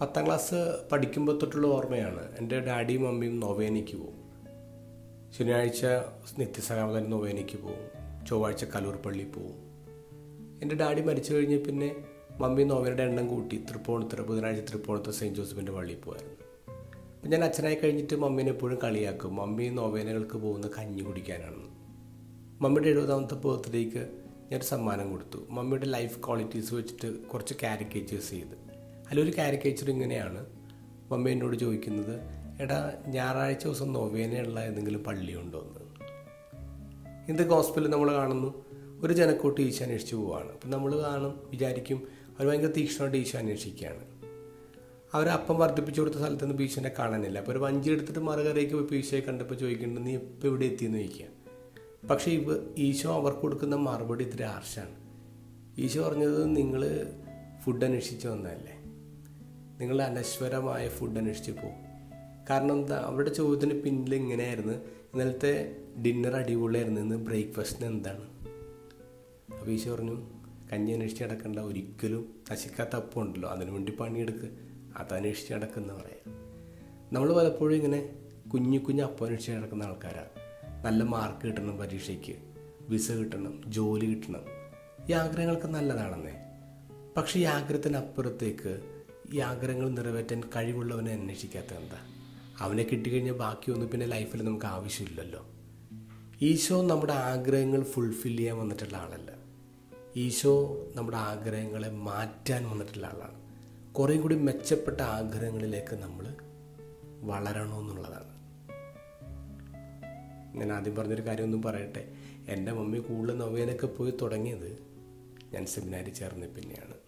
പത്താം ക്ലാസ് പഠിക്കുമ്പോൾ തൊട്ടുള്ള ഓർമ്മയാണ് എൻ്റെ ഡാഡിയും മമ്മിയും നൊവേനയ്ക്ക് പോകും ശനിയാഴ്ച നിത്യസഹാമതൻ നൊവേനയ്ക്ക് പോകും ചൊവ്വാഴ്ച കലൂർ പള്ളി പോകും എൻ്റെ ഡാഡി മരിച്ചു കഴിഞ്ഞ് പിന്നെ മമ്മി നോവേനയുടെ എണ്ണം കൂട്ടി തൃപ്പൂണിത്തുറ ബുധനാഴ്ച തൃപ്പൂണിത്തുറ സെയിൻറ്റ് ജോസഫിൻ്റെ പള്ളിയിൽ പോയായിരുന്നു അപ്പം ഞാൻ അച്ഛനായി കഴിഞ്ഞിട്ട് മമ്മീനെ എപ്പോഴും കളിയാക്കും മമ്മി നോവേനകൾക്ക് പോകുന്ന കഞ്ഞി കുടിക്കാനാണ് മമ്മിയുടെ എഴുപതാമത്തെ ബർത്ത്ഡേക്ക് ഞാനൊരു സമ്മാനം കൊടുത്തു മമ്മിയുടെ ലൈഫ് ക്വാളിറ്റീസ് വെച്ചിട്ട് കുറച്ച് കാരിക്കേച്ചേഴ്സ് ചെയ്ത് അതിലൊരു കാരിക്കേച്ചർ ഇങ്ങനെയാണ് മമ്മി എന്നോട് ചോദിക്കുന്നത് എടാ ഞായറാഴ്ച ദിവസം നൊവേനയുള്ള ഏതെങ്കിലും പള്ളിയുണ്ടോ എന്ന് ഇന്ന് ഗോസ്പലിൽ നമ്മൾ കാണുന്നു ഒരു ജനക്കൂട്ട് ഈശോ അന്വേഷിച്ച് പോവാണ് അപ്പം നമ്മൾ കാണും വിചാരിക്കും അവർ ഭയങ്കര തീക്ഷ്ണമായിട്ട് ഈശോ അന്വേഷിക്കുകയാണ് അവർ അപ്പം വർദ്ധിപ്പിച്ചു കൊടുത്ത സ്ഥലത്ത് നിന്ന് ഈശോനെ കാണാനില്ല അപ്പോൾ ഒരു വഞ്ചി എടുത്തിട്ട് മറുകരയ്ക്ക് പോയി ഈശോയെ കണ്ടപ്പോൾ ചോദിക്കുന്നുണ്ട് നീ ഇപ്പോൾ ഇവിടെ എത്തിയെന്ന് ചോദിക്കുക പക്ഷേ ഇവ ഈശോ അവർക്ക് കൊടുക്കുന്ന മറുപടി ഇത്തിരി ആർഷാണ് ഈശോ പറഞ്ഞത് നിങ്ങൾ ഫുഡ് അന്വേഷിച്ച് വന്നതല്ലേ നിങ്ങൾ അനശ്വരമായ ഫുഡ് അന്വേഷിച്ച് പോകും കാരണം എന്താ അവരുടെ ചോദ്യത്തിന് പിന്നിൽ ഇങ്ങനെയായിരുന്നു ഇന്നലത്തെ ഡിന്നർ അടിപൊളിയായിരുന്നു ഇന്ന് ബ്രേക്ക്ഫാസ്റ്റിന് എന്താണ് അപ്പോൾ ഈശോ പറഞ്ഞു കഞ്ഞി അന്വേഷിച്ച് നടക്കണ്ട ഒരിക്കലും നശിക്കാത്ത അപ്പം ഉണ്ടല്ലോ അതിനു വേണ്ടി പണിയെടുക്ക് അത് അന്വേഷിച്ച് നടക്കുന്ന പറയാം നമ്മൾ പലപ്പോഴും ഇങ്ങനെ കുഞ്ഞു കുഞ്ഞു അപ്പം അന്വേഷിച്ച് നടക്കുന്ന ആൾക്കാരാണ് നല്ല മാർക്ക് കിട്ടണം പരീക്ഷയ്ക്ക് വിസ കിട്ടണം ജോലി കിട്ടണം ഈ ആഗ്രഹങ്ങളൊക്കെ നല്ലതാണെന്നേ പക്ഷേ ഈ ആഗ്രഹത്തിനപ്പുറത്തേക്ക് ഈ ആഗ്രഹങ്ങൾ നിറവേറ്റാൻ കഴിവുള്ളവനെ അന്വേഷിക്കാത്ത എന്താ അവനെ കിട്ടിക്കഴിഞ്ഞാൽ ബാക്കിയൊന്നും പിന്നെ ലൈഫിൽ നമുക്ക് ആവശ്യമില്ലല്ലോ ഈശോ നമ്മുടെ ആഗ്രഹങ്ങൾ ഫുൾഫിൽ ചെയ്യാൻ വന്നിട്ടുള്ള ആളല്ല ഈശോ നമ്മുടെ ആഗ്രഹങ്ങളെ മാറ്റാൻ വന്നിട്ടുള്ള ആളാണ് കുറേ കൂടി മെച്ചപ്പെട്ട ആഗ്രഹങ്ങളിലേക്ക് നമ്മൾ വളരണമെന്നുള്ളതാണ് ഞാൻ ആദ്യം പറഞ്ഞൊരു കാര്യമൊന്നും പറയട്ടെ എൻ്റെ മമ്മി കൂടുതൽ നൊവേനൊക്കെ പോയി തുടങ്ങിയത് ഞാൻ സെമിനാരിൽ ചേർന്ന പിന്നെയാണ്